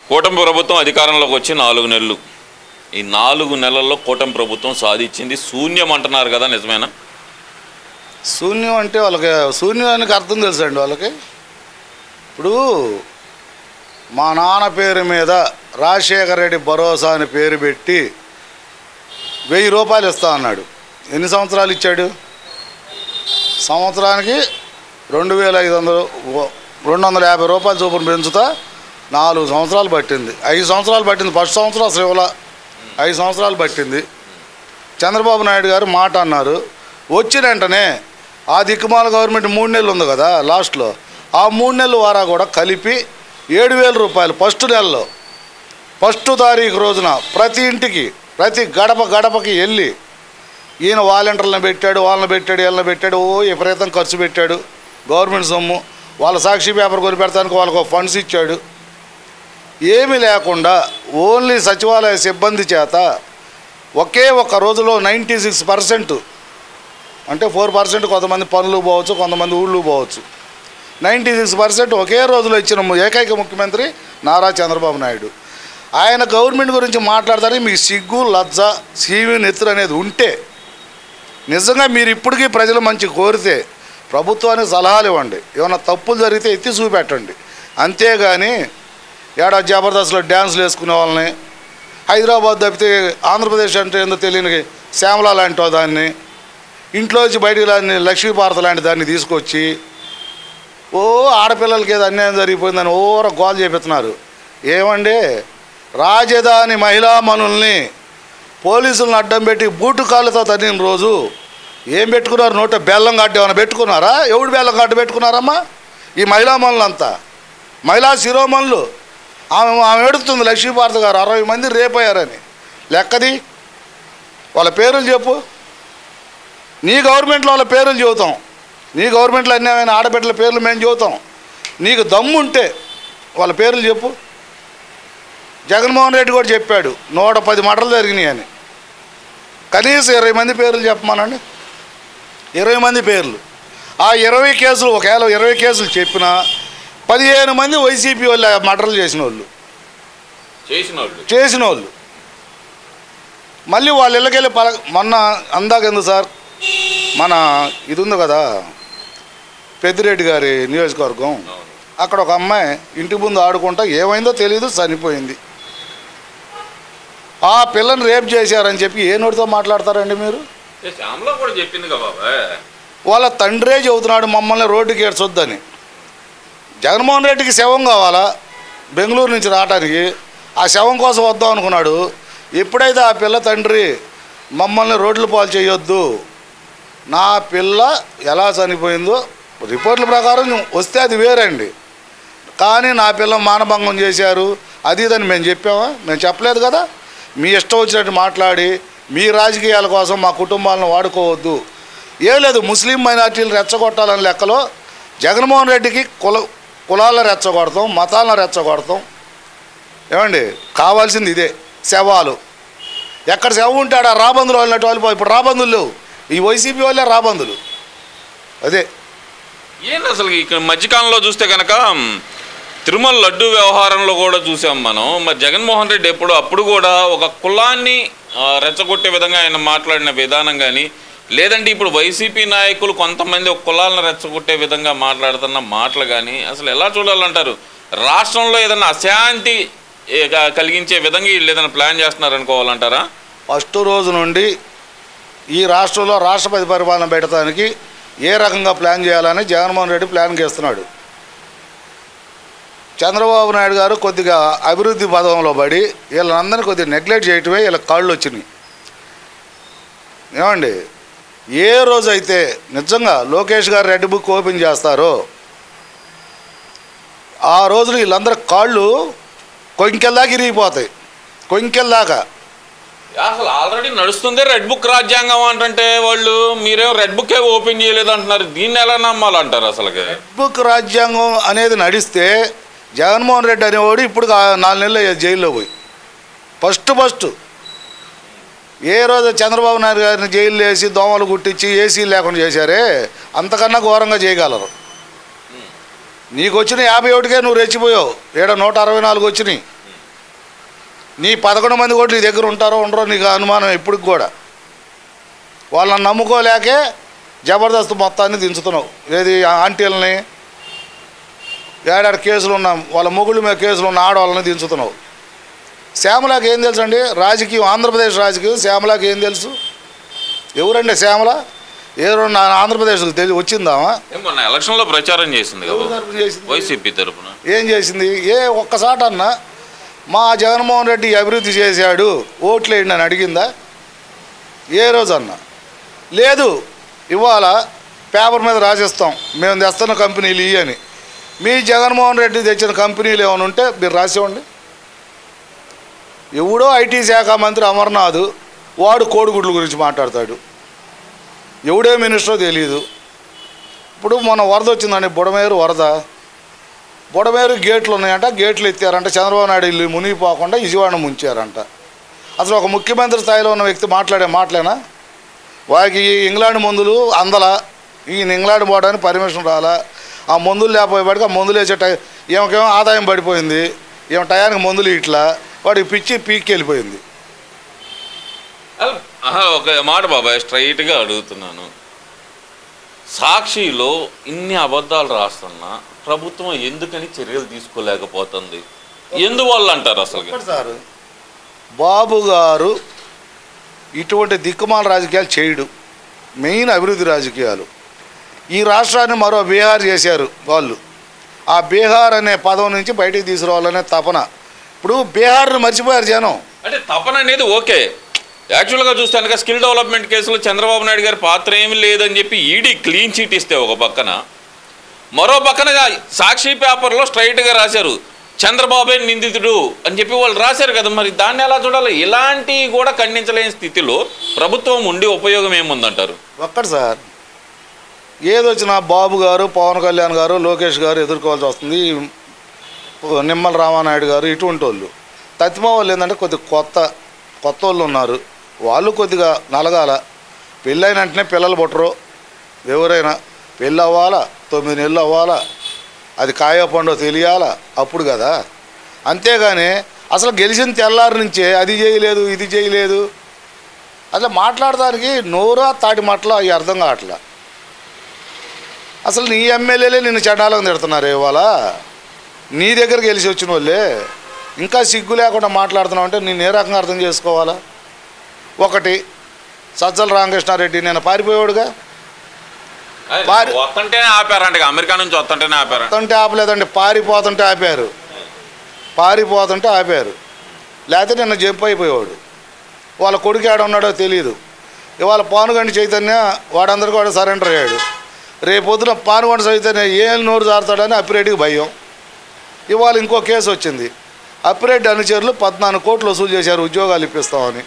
కూటమి ప్రభుత్వం అధికారంలోకి వచ్చి నాలుగు నెలలు ఈ నాలుగు నెలల్లో కూటమి ప్రభుత్వం సాధించింది శూన్యం అంటున్నారు కదా నిజమేనా శూన్యం అంటే వాళ్ళకి శూన్యానికి అర్థం తెలుసండి వాళ్ళకి ఇప్పుడు మా నాన్న పేరు మీద రాజశేఖర రెడ్డి భరోసా అని పేరు పెట్టి వెయ్యి రూపాయలు ఇస్తా అన్నాడు ఎన్ని సంవత్సరాలు ఇచ్చాడు సంవత్సరానికి రెండు వేల ఐదు వందలు ఓ- రెండు వందల యాభై రూపాయలు చొప్పున పెంచుతా నాలుగు సంవత్సరాలు పట్టింది ఐదు సంవత్సరాలు పట్టింది ఫస్ట్ సంవత్సరం అసలు ఇవ్వాల ఐదు సంవత్సరాలు పట్టింది చంద్రబాబు నాయుడు గారు మాట అన్నారు వచ్చిన వెంటనే ఆ దిక్కుమాల గవర్నమెంట్ మూడు నెలలు ఉంది కదా లాస్ట్లో ఆ మూడు నెలల వారా కూడా కలిపి ఏడు వేల రూపాయలు ఫస్ట్ నెలలో ఫస్ట్ తారీఖు రోజున ప్రతి ఇంటికి ప్రతి గడప గడపకి వెళ్ళి ఈయన వాలంటీర్లను పెట్టాడు వాళ్ళని పెట్టాడు వీళ్ళని పెట్టాడు ఓ విపరీతం ఖర్చు పెట్టాడు గవర్నమెంట్ సొమ్ము వాళ్ళ సాక్షి పేపర్ కొని పెడతానికి వాళ్ళకు ఫండ్స్ ఇచ్చాడు ఏమీ లేకుండా ఓన్లీ సచివాలయ సిబ్బంది చేత ఒకే ఒక్క రోజులో నైంటీ సిక్స్ పర్సెంట్ అంటే ఫోర్ పర్సెంట్ కొంతమంది పనులు పోవచ్చు కొంతమంది ఊళ్ళు పోవచ్చు నైంటీ సిక్స్ పర్సెంట్ ఒకే రోజులో ఇచ్చిన ము- ఏకైక ముఖ్యమంత్రి నారా చంద్రబాబు నాయుడు ఆయన గవర్నమెంట్ గురించి మాట్లాడతానికి మీకు సిగ్గు లజ్జ సీవి నెత్తురు అనేది ఉంటే నిజంగా మీరు ఇప్పటికీ ప్రజలు మంచి కోరితే ప్రభుత్వానికి సలహాలు ఇవ్వండి ఏమైనా తప్పులు జరిగితే ఎత్తి చూపెట్టండి అంతేగాని ఏడా జబర్దస్త్లో డ్యాన్సులు వేసుకునే వాళ్ళని హైదరాబాద్ తప్పితే ఆంధ్రప్రదేశ్ అంటే ఏందో తెలియని శ్యామల లాంటి దాన్ని ఇంట్లో వచ్చి బయటికి లాని లక్ష్మీభారత లాంటి దాన్ని తీసుకొచ్చి ఓ ఆడపిల్లలకి ఏదో అన్యాయం జరిగిపోయిందని ఓర గోల్ చేపిస్తున్నారు ఏమండి రాజధాని మహిళా మనుల్ని పోలీసులను అడ్డం పెట్టి బూటు కాళ్ళతో తన్నిన రోజు ఏం పెట్టుకున్నారు నోట బెల్లం గడ్డ ఏమైనా పెట్టుకున్నారా ఎవడు బెల్లం గడ్డ పెట్టుకున్నారమ్మా ఈ మహిళా మనులంతా మహిళా శిరోమణులు ఆమె ఆమె ఎడుతుంది లక్ష్మీభారత గారు అరవై మంది రేపయ్యారని లెక్కది వాళ్ళ పేర్లు చెప్పు నీ గవర్నమెంట్లో వాళ్ళ పేర్లు చెబుతాం నీ గవర్నమెంట్లో అన్యాయమైన ఆడబిడ్డల పేర్లు మేము చెబుతాం నీకు దమ్ము ఉంటే వాళ్ళ పేర్లు చెప్పు జగన్మోహన్ రెడ్డి కూడా చెప్పాడు నూట పది మటలు జరిగినాయి అని కనీసం ఇరవై మంది పేర్లు చెప్పమానండి ఇరవై మంది పేర్లు ఆ ఇరవై కేసులు ఒకవేళ ఇరవై కేసులు చెప్పినా పదిహేను మంది వైసీపీ వాళ్ళు మటర్లు చేసిన వాళ్ళు చేసిన వాళ్ళు చేసిన వాళ్ళు మళ్ళీ వాళ్ళ ఇళ్ళకెళ్ళి పల మొన్న అందాక ఎందుకు సార్ మన ఇది ఉంది కదా పెద్దిరెడ్డి గారి నియోజకవర్గం అవును. అక్కడ ఒక అమ్మాయి ఇంటి ముందు ఆడుకుంటా ఏమైందో తెలియదు చనిపోయింది ఆ పిల్లని రేప్ చేశారని చెప్పి ఏ నోటితో మాట్లాడతారండి మీరు ఏ శ్యామలో కూడా చెప్పింది కదా బాబాయ్ వాళ్ళ తండ్రే చెబుతున్నాడు మమ్మల్ని రోడ్డుకి ఏడ్చొద్దని జగన్మోహన్ రెడ్డికి శవం కావాలా బెంగళూరు నుంచి రావడానికి ఆ శవం కోసం వద్దాం అనుకున్నాడు ఎప్పుడైతే ఆ పిల్ల తండ్రి మమ్మల్ని రోడ్లు పాలు చేయొద్దు నా పిల్ల ఎలా చనిపోయిందో రిపోర్ట్ల ప్రకారం వస్తే అది వేరండి కానీ నా పిల్ల మానభంగం చేశారు అది ఇదని మేము చెప్పామా మేము చెప్పలేదు కదా మీ ఇష్టం వచ్చినట్టు మాట్లాడి మీ రాజకీయాల కోసం మా కుటుంబాలను వాడుకోవద్దు ఏం లేదు ముస్లిం మైనార్టీలు రెచ్చగొట్టాలని లెక్కలో జగన్మోహన్ రెడ్డికి కుల కులాలను రెచ్చగొడతాం మతాలను రెచ్చగొడతాం ఏమండి కావాల్సింది ఇదే శవాలు ఎక్కడ శవం ఉంటాడు ఆ రాబందులు వాళ్ళినట్టు వాళ్ళు ఇప్పుడు రాబందులు లేవు ఈ వైసీపీ వాళ్ళే రాబందులు అదే ఏంటి అసలు ఇక్కడ మధ్యకాలంలో చూస్తే కనుక మ్, తిరుమల లడ్డు వ్యవహారంలో కూడా చూసాం మనం మరి జగన్మోహన్ రెడ్డి ఎప్పుడు అప్పుడు కూడా ఒక కులాన్ని ఆ, రెచ్చగొట్టే విధంగా ఆయన మాట్లాడిన విధానం కానీ లేదంటే ఇప్పుడు వైసీపీ నాయకులు కొంతమంది ఒక కులాలను రెచ్చగొట్టే విధంగా మాట్లాడుతున్న మాటలు కానీ అసలు ఎలా చూడాలంటారు రాష్ట్రంలో ఏదైనా అశాంతి ఏ, క- కలిగించే విధంగా వీళ్ళు ఏదైనా ప్లాన్ చేస్తున్నారు అనుకోవాలంటారా ఫస్ట్ రోజు నుండి ఈ రాష్ట్రంలో రాష్ట్రపతి పరిపాలన పెట్టడానికి ఏ రకంగా ప్లాన్ చేయాలని జగన్మోహన్ రెడ్డి ప్లాన్ చేస్తున్నాడు చంద్రబాబు నాయుడు గారు కొద్దిగా అభివృద్ధి పదంలో పడి వీళ్ళందరినీ కొద్దిగా నెగ్లెక్ట్ చేయటమే వీళ్ళ కాళ్ళు వచ్చినాయి ఏమండి ఏ రోజైతే నిజంగా లోకేష్ గారు రెడ్ బుక్ ఓపెన్ చేస్తారో ఆ రోజున వీళ్ళందరి కాళ్ళు కొంకెల్దాకా ఇరిగిపోతాయి కొంకెల్దాకా అసలు ఆల్రెడీ నడుస్తుంది రెడ్ బుక్ రాజ్యాంగం అంటే వాళ్ళు మీరేం రెడ్ బుక్ ఓపెన్ చేయలేదు అంటున్నారు దీన్ని ఎలా నమ్మాలంటారు అసలుకి బుక్ రాజ్యాంగం అనేది నడిస్తే జగన్మోహన్ రెడ్డి అనేవాడు ఇప్పుడు కా- నాలుగు నెలలు అయ్యాయి జైల్లో పోయి ఫస్ట్ ఫస్ట్ ఏ రోజు చంద్రబాబు నాయుడు గారిని జైలు వేసి దోమలు కుట్టించి ఏసీ లేకుండా చేశారే అంతకన్నా ఘోరంగా చేయగలరు నీకు వచ్చిన యాభై ఒకటికే నువ్వు రెచ్చిపోయావు ఏడ నూట అరవై నాలుగు వచ్చినాయి నీ పదకొండు మంది కూడా నీ దగ్గర ఉంటారో ఉండరో నీకు అనుమానం ఇప్పటికి కూడా వాళ్ళని నమ్ముకోలేకే జబర్దస్త్ మొత్తాన్ని దించుతున్నావు ఏది ఆ ఆంటీలని ఏడాడు కేసులు ఉన్న వాళ్ళ మొగుళ్ళ మీద కేసులు ఉన్న ఆడవాళ్ళని దించుతున్నావు శ్యామలాకి ఏం తెలుసు అండి రాజకీయం ఆంధ్రప్రదేశ్ రాజకీయం శ్యామలాకి ఏం తెలుసు ఎవరండి శ్యామల ఏ రెండు ఆంధ్రప్రదేశ్కి తెలిసి వచ్చిందామా ఏం మొన్న ఎలక్షన్లో ప్రచారం చేసింది ఎవరు కదా తరపున చేసింది? వైసీపీ తరపున ఏం చేసింది ఏ ఒక్కసాట అన్న మా జగన్మోహన్ రెడ్డి అభివృద్ధి చేశాడు ఓట్లేయండి అని అడిగిందా ఏ రోజు అన్న లేదు ఇవాళ పేపర్ మీద రాసిస్తాం మేము తెస్తున్న కంపెనీలు ఇవి అని మీ జగన్మోహన్ రెడ్డి తెచ్చిన కంపెనీలు ఏమైనా ఉంటే మీరు రాసివ్వండి ఎవడో ఐటీ శాఖ మంత్రి అమర్నాథ్ వాడు కోడిగుడ్ల గురించి మాట్లాడతాడు ఎవడే మినిస్టరో తెలియదు ఇప్పుడు మొన్న వరద వచ్చిందండి బుడమేరు వరద బుడమేరు గేట్లు ఉన్నాయంట గేట్లు ఎత్తారంట చంద్రబాబు నాయుడు ఇల్లు మునిగిపోకుండా విజయవాడ ముంచారంట అసలు ఒక ముఖ్యమంత్రి స్థాయిలో ఉన్న వ్యక్తి మాట్లాడే మాటలేనా వారికి ఈ ఇంగ్లాండ్ మందులు అందల ఈయన ఇంగ్లాండ్ పోవడానికి పర్మిషన్ రాలా ఆ మందులు లేకపోయేవాడికి ఆ మందులు వేసే టై ఈమెకేమో ఆదాయం పడిపోయింది ఈమె టయానికి మందులు ఇట్లా వాడికి పిచ్చి పీక్కి వెళ్ళిపోయింది అల్- ఆహా, ఒక మాట బాబాయ్ స్ట్రైట్గా అడుగుతున్నాను సాక్షిలో ఇన్ని అబద్ధాలు రాస్తున్నా ప్రభుత్వం ఎందుకని చర్యలు తీసుకోలేకపోతుంది ఎందువల్ల అంటారు అసలు ఒక్కటి సార్ బాబు గారు ఇటువంటి దిక్కుమాల రాజకీయాలు చేయడు మెయిన్ అభివృద్ధి రాజకీయాలు ఈ రాష్ట్రాన్ని మరో బీహార్ చేశారు వాళ్ళు ఆ బీహార్ అనే పదం నుంచి బయటికి తీసుకురావాలనే తపన ఇప్పుడు బీహార్ని మర్చిపోయారు జనం అంటే తపన అనేది ఓకే యాక్చువల్గా చూస్తే కనుక స్కిల్ డెవలప్మెంట్ కేసులో చంద్రబాబు నాయుడు గారి పాత్ర ఏమీ లేదని చెప్పి ఈడీ క్లీన్ చీట్ ఇస్తే ఒక పక్కన మరో పక్కన సాక్షి పేపర్లో స్ట్రైట్గా రాశారు చంద్రబాబే నిందితుడు అని చెప్పి వాళ్ళు రాశారు కదా మరి దాన్ని ఎలా చూడాలి ఇలాంటివి కూడా ఖండించలేని స్థితిలో ప్రభుత్వం ఉండి ఉపయోగం ఏముందంటారు ఒక్కటి సార్ ఏదొచ్చినా బాబు గారు పవన్ కళ్యాణ్ గారు లోకేష్ గారు ఎదుర్కోవాల్సి వస్తుంది నిమ్మల రామానాయుడు గారు ఇటువంటి వాళ్ళు తత్తిమా వాళ్ళు ఏంటంటే కొద్ది కొత్త కొత్త వాళ్ళు ఉన్నారు వాళ్ళు కొద్దిగా నలగాల పెళ్ళైన వెంటనే పిల్లలు పుట్టరు ఎవరైనా పెళ్ళి అవ్వాలా తొమ్మిది నెలలు అవ్వాలా అది కాయో పండో తెలియాలా అప్పుడు కదా అంతేగాని అసలు గెలిచిన తెల్లారి నుంచే అది చేయలేదు ఇది చేయలేదు అసలు మాట్లాడడానికి నోరా తాటి మాటలు అవి అర్థం కావట్లా అసలు నీ ఎమ్మెల్యేలే నిన్ను చండాలం తిడుతున్నారు ఇవాళ నీ దగ్గర గెలిచి వచ్చిన వాళ్ళే ఇంకా సిగ్గు లేకుండా మాట్లాడుతున్నావు అంటే నేను ఏ రకంగా అర్థం చేసుకోవాలా ఒకటి సజ్జల రామకృష్ణారెడ్డి నేను పారిపోయాడుగా వారి- వస్తుంటేనే ఆపారంట ఇక అమెరికా నుంచి వస్తుంటేనే ఆపారంట వస్తుంటే ఆపలేదండి పారిపోతుంటే ఆపారు పారిపోతుంటే ఆపారు లేకపోతే నిన్న జంప్ అయిపోయేవాడు వాళ్ళ కొడుకు ఆడ ఉన్నాడో తెలియదు ఇవాళ పానుగండి చైతన్య వాడందరికీ వాడు సరెండర్ అయ్యాడు రేపొద్దున పానుగండి చైతన్య ఏం నోరు జారుతాడని అప్పిరెడ్డికి భయం ఇవాళ ఇంకో కేసు వచ్చింది అప్పిరెడ్డి అనుచరులు పద్నాలుగు కోట్లు వసూలు చేశారు ఉద్యోగాలు ఇప్పిస్తామని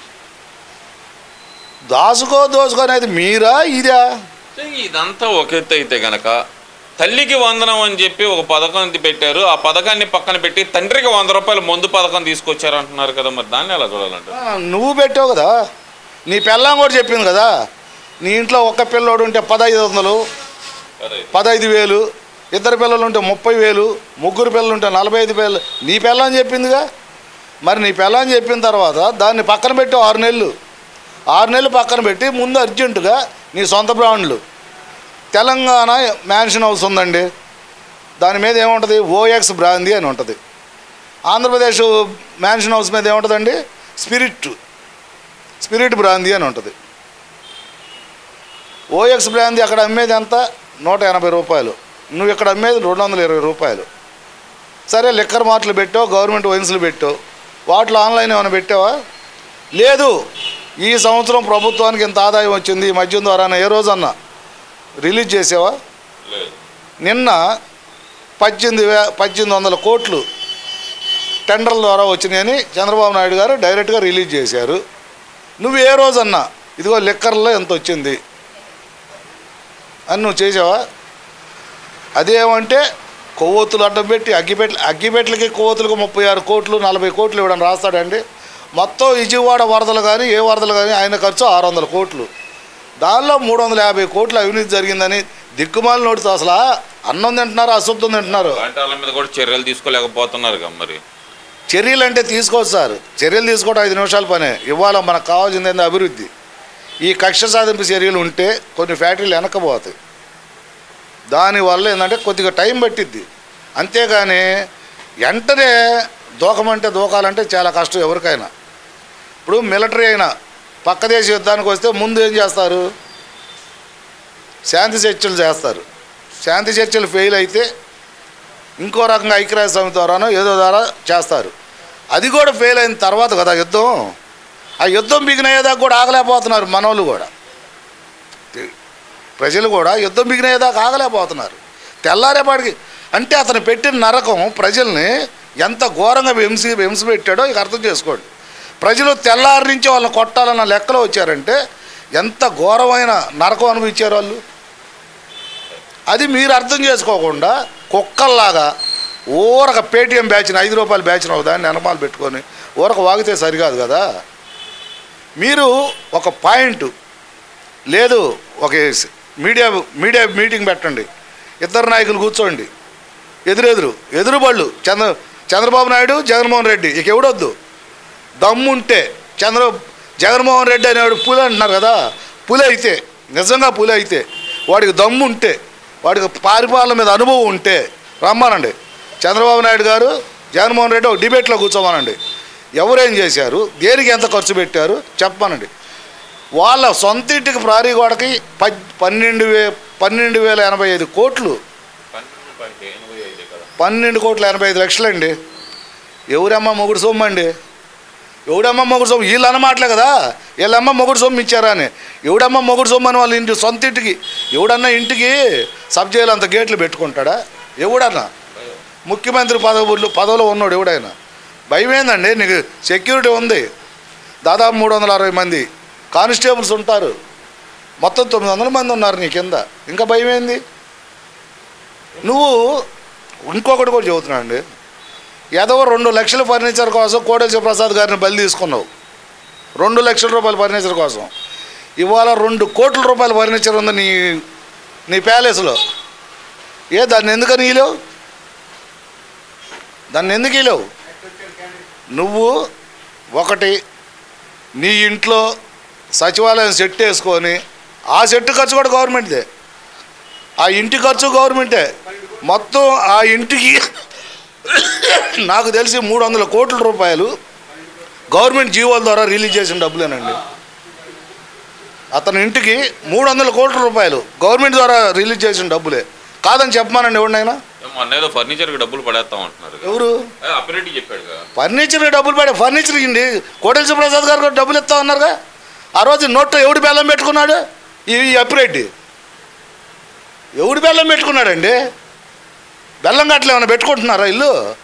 దాసుకో దోసుకో అనేది మీరా ఇదా ఇదంతా ఒక ఎత్తు అయితే గనక తల్లికి వందనం అని చెప్పి ఒక పథకం పెట్టారు ఆ పథకాన్ని పక్కన పెట్టి తండ్రికి వంద రూపాయలు ముందు పథకం తీసుకొచ్చారు అంటున్నారు కదా మరి దాన్ని ఎలా చూడాలంట ఆ, నువ్వు పెట్టావు కదా నీ పిల్లం కూడా చెప్పింది కదా నీ ఇంట్లో ఒక్క పిల్లోడు ఉంటే పదహైదు వందలు పదహైదు వేలు ఇద్దరు పిల్లలు ఉంటే ముప్పై వేలు ముగ్గురు పిల్లలు ఉంటే నలభై ఐదు వేలు నీ పిల్లని చెప్పిందిగా మరి నీ పిల్లని చెప్పిన తర్వాత దాన్ని పక్కన పెట్టి ఆరు నెలలు ఆరు నెలలు పక్కన పెట్టి ముందు అర్జెంటుగా నీ సొంత బ్రాండ్లు తెలంగాణ మ్యాన్షన్ హౌస్ ఉందండి దాని మీద ఏముంటుంది ఓఎక్స్ బ్రాందీ అని ఉంటుంది ఆంధ్రప్రదేశ్ మ్యాన్షన్ హౌస్ మీద ఏముంటుందండి స్పిరిట్ స్పిరిట్ బ్రాందీ అని ఉంటుంది ఓఎక్స్ బ్రాందీ అక్కడ అమ్మేది ఎంత నూట ఎనభై రూపాయలు నువ్వు ఇక్కడ అమ్మేది రెండు వందల ఇరవై రూపాయలు సరే లిక్కర్ మార్ట్లు పెట్టావు గవర్నమెంట్ వైన్స్లు పెట్టావు వాటిలో ఆన్లైన్ ఏమైనా పెట్టావా లేదు ఈ సంవత్సరం ప్రభుత్వానికి ఇంత ఆదాయం వచ్చింది ఈ మద్యం ద్వారా ఏ రోజన్నా రిలీజ్ చేసావా నిన్న పద్దెనిమిది వే పద్దెనిమిది వందల కోట్లు టెండర్ల ద్వారా వచ్చినాయని చంద్రబాబు నాయుడు గారు డైరెక్ట్గా రిలీజ్ చేశారు నువ్వు ఏ రోజన్నా ఇదిగో లిక్కర్లో ఎంత వచ్చింది అని నువ్వు చేసావా అదేమంటే కొవ్వొత్తులు అడ్డం పెట్టి అగ్గిపెట్ల అగ్గిపెట్లకి కొవ్వొత్తులకు ముప్పై ఆరు కోట్లు నలభై కోట్లు ఇవ్వడం రాస్తాడండి మొత్తం విజయవాడ వరదలు కానీ ఏ వరదలు కానీ ఆయన ఖర్చు ఆరు వందల కోట్లు దానిలో మూడు వందల యాభై కోట్లు అవినీతి జరిగిందని దిక్కుమాలి నోటితో అసలు అన్నం తింటున్నారు అశుద్ధం తింటున్నారు అలాంటి వాళ్ళ మీద కూడా చర్యలు తీసుకోలేకపోతున్నారు కదా మరి చర్యలు అంటే తీసుకోవచ్చు సార్ చర్యలు తీసుకోవడం ఐదు నిమిషాల పనే ఇవాళ మనకు కావాల్సింది ఏంది అభివృద్ధి ఈ కక్ష సాధింపు చర్యలు ఉంటే కొన్ని ఫ్యాక్టరీలు వెనకపోతాయి దానివల్ల ఏంటంటే కొద్దిగా టైం పట్టిద్ది అంతేగాని వెంటనే దూకమంటే దూకాలంటే చాలా కష్టం ఎవరికైనా ఇప్పుడు మిలిటరీ అయినా పక్క దేశ యుద్ధానికి వస్తే ముందు ఏం చేస్తారు శాంతి చర్చలు చేస్తారు శాంతి చర్చలు ఫెయిల్ అయితే ఇంకో రకంగా ఐక్యరాజ్య సమితి ద్వారానో ఏదో ద్వారా చేస్తారు అది కూడా ఫెయిల్ అయిన తర్వాత కదా యుద్ధం ఆ యుద్ధం బిగినయ్యేదాకా కూడా ఆగలేకపోతున్నారు మనోళ్ళు కూడా ప్రజలు కూడా యుద్ధం బిగినయ్యేదాకా ఆగలేకపోతున్నారు తెల్లారేపాటికి అంటే అతను పెట్టిన నరకం ప్రజల్ని ఎంత ఘోరంగా హింస హింస పెట్టాడో ఇక అర్థం చేసుకోండి ప్రజలు తెల్లారి నుంచి వాళ్ళని కొట్టాలన్న లెక్కలో వచ్చారంటే ఎంత ఘోరమైన నరకం అనుభవించారు వాళ్ళు అది మీరు అర్థం చేసుకోకుండా కుక్కల్లాగా ఊరక పేటీఎం బ్యాచ్ని ఐదు రూపాయల బ్యాచ్ని ఒక దాన్ని వెనమాలు పెట్టుకొని ఊరక వాగితే సరికాదు కదా మీరు ఒక పాయింట్ లేదు ఒక మీడియా మీడియా మీటింగ్ పెట్టండి ఇద్దరు నాయకులు కూర్చోండి ఎదురెదురు ఎదురుబళ్ళు చంద్ర చంద్రబాబు నాయుడు జగన్మోహన్ రెడ్డి ఇక ఎవడొద్దు దమ్ముంటే చంద్ర జగన్మోహన్ రెడ్డి అనేవాడు పులి అంటున్నారు కదా పులి అయితే నిజంగా పులి అయితే వాడికి దమ్ము ఉంటే వాడికి పరిపాలన మీద అనుభవం ఉంటే రమ్మానండి చంద్రబాబు నాయుడు గారు జగన్మోహన్ రెడ్డి ఒక డిబేట్లో కూర్చోమనండి ఎవరేం చేశారు దేనికి ఎంత ఖర్చు పెట్టారు చెప్పమనండి వాళ్ళ సొంత ఇంటికి ప్రారీ గోడకి పద్ పన్నెండు వే పన్నెండు వేల ఎనభై ఐదు కోట్లు పన్నెండు కోట్ల ఎనభై ఐదు లక్షలండి ఎవరమ్మ మొగుడు సొమ్ము అండి ఎవడమ్మ మొగుడు సొమ్ము వీళ్ళు అన్నమాటలే కదా వీళ్ళమ్మ మొగుడు సొమ్ము ఇచ్చారా అని ఎవడమ్మ మొగుడు సొమ్ము అని వాళ్ళ ఇంటి సొంత ఇంటికి ఎవడన్నా ఇంటికి సబ్జీలు అంత గేట్లు పెట్టుకుంటాడా ఎవడన్నా ముఖ్యమంత్రి పదవులు పదవిలో ఉన్నాడు ఎవడైనా భయం ఏందండి నీకు సెక్యూరిటీ ఉంది దాదాపు మూడు వందల అరవై మంది కానిస్టేబుల్స్ ఉంటారు మొత్తం తొమ్మిది వందల మంది ఉన్నారు నీ కింద ఇంకా భయం ఏంది నువ్వు ఇంకొకటి కూడా చెబుతున్నా అండి ఏదో రెండు లక్షల ఫర్నిచర్ కోసం కోటేశ్వర ప్రసాద్ గారిని బలి తీసుకున్నావు రెండు లక్షల రూపాయల ఫర్నిచర్ కోసం ఇవాళ రెండు కోట్ల రూపాయల ఫర్నిచర్ ఉంది నీ నీ ప్యాలెస్లో ఏ దాన్ని ఎందుకని ఇలేవు దాన్ని ఎందుకు ఇలేవు నువ్వు ఒకటి నీ ఇంట్లో సచివాలయం సెట్ వేసుకొని ఆ సెట్ ఖర్చు కూడా గవర్నమెంట్దే ఆ ఇంటి ఖర్చు గవర్నమెంటే మొత్తం ఆ ఇంటికి నాకు తెలిసి మూడు వందల కోట్ల రూపాయలు గవర్నమెంట్ జీవోల ద్వారా రిలీజ్ చేసిన డబ్బులేనండి అతని ఇంటికి మూడు వందల కోట్ల రూపాయలు గవర్నమెంట్ ద్వారా రిలీజ్ చేసిన డబ్బులే కాదని చెప్పమానండి ఎవరినైనా అన్నేదో ఫర్నిచర్కి డబ్బులు పడేస్తాం అంటున్నారు కదా. ఎవరు ఏ, అప్పిరెడ్డి చెప్పాడు కదా ఫర్నిచర్ డబ్బులు పడే ఫర్నిచర్ ఇండి కోటేశ్వర ప్రసాద్ గారు కూడా డబ్బులు ఇస్తా ఉన్నారుగా ఆ రోజు నోట్లో ఎవడు బెల్లం పెట్టుకున్నాడు ఈ ఈ అప్పిరెడ్డి ఎవడు బెల్లం పెట్టుకున్నాడండి బెల్లం గట్ల ఏమైనా పెట్టుకుంటున్నారా ఇల్లు